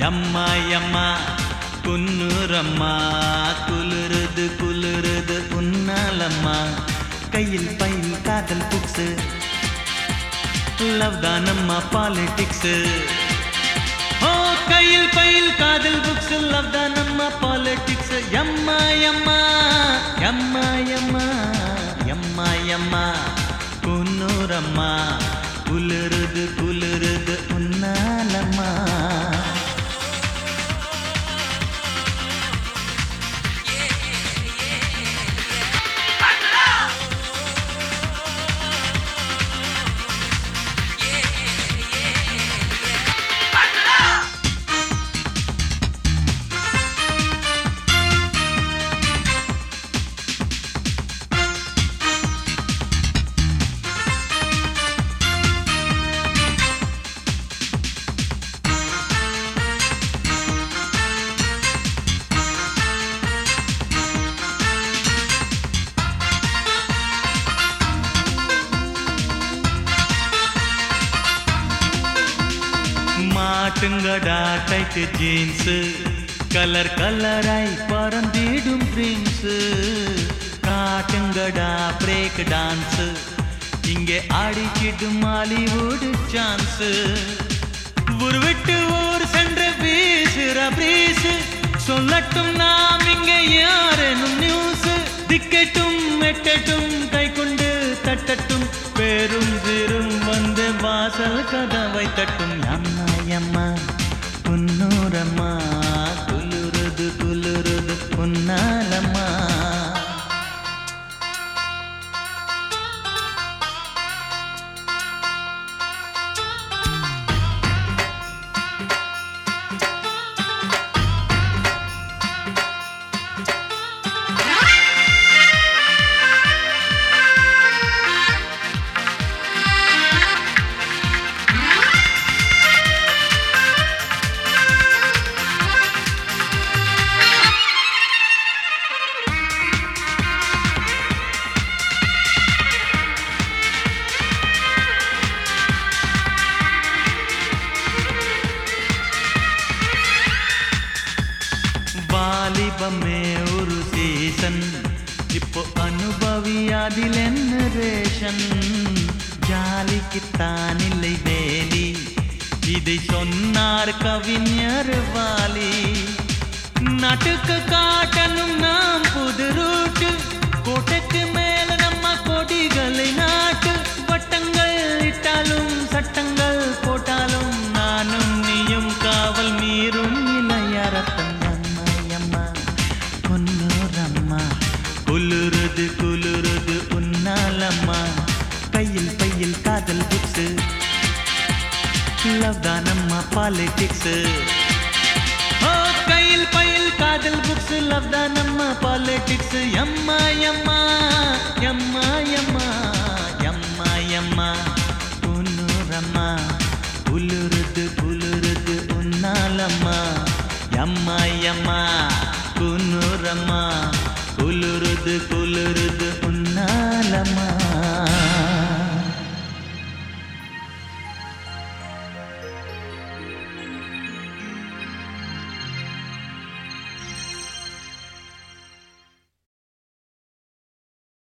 எம்மா எம்மா குன்னூரம்மா குளிருது குளிருது உன்னாலம்மா கையில் பையில் காதல் புக்ஸு லவ் தானம்மா பாலிடிக்ஸு ஓ கையில் பையில் காதல் புக்ஸ் லவ் தானம்மா பாலிடிக்ஸ் எம்மா எம்மா எம்மா எம்மா எம்மா எம்மா குன்னூரம்மா குளிருது குளிருது உன்னாலம்மா மாட்டுங்கடா டைட்டு ஜீன்ஸு கலர் கலராய் பறந்திடும் பிரின்ஸு காட்டுங்கடா பிரேக் டான்ஸு இங்கே ஆடிச்சிடும் மாலிவுட் சான்ஸு ஊர் விட்டு ஊர் சென்று வீசுற பிரீஸு சொல்லட்டும் நாம் இங்கே யாரெனும் நியூஸ் திக்கட்டும் எட்டட்டும் கை கொண்டு தட்டட்டும் பேரும் சீரும் வந்து வாசல் கதவை தட்டும் அம்மா அம்மா புன்னூரம்மா குலுருது குலுருது புன்னாலம்மா வாலிபமே ஒரு சீசன் இப்போ அனுபவி அதில் என்ன ரேஷன் ஜாலிக்குத்தான் இல்லை வேலி இதை சொன்னார் கவிஞர் வாலி நாட்டுக்கு காட்டணும் நாம் புது ரூட்டு கோட்டைக்கு மேல நம்ம கொடிகளை நாட்டு வட்டங்கள் இட்டாலும் சட்டங்கள் போட்டாலும் நானும் நீயும் காவல் மீறும் இளையரத்தன் அம்மா அம்மா பொன்னூரம்மா குளிருது குளிருது உன்னாலம்மா கையில் பையில் காதல் புக்ஸு லவ் தானம்மா பாலிடிக்ஸு ஓ கையில் பையில் காதல் புக்ஸ் லவ் தானம்மா பாலிடிக்ஸ் எம்மா எம்மா எம்மா எம்மா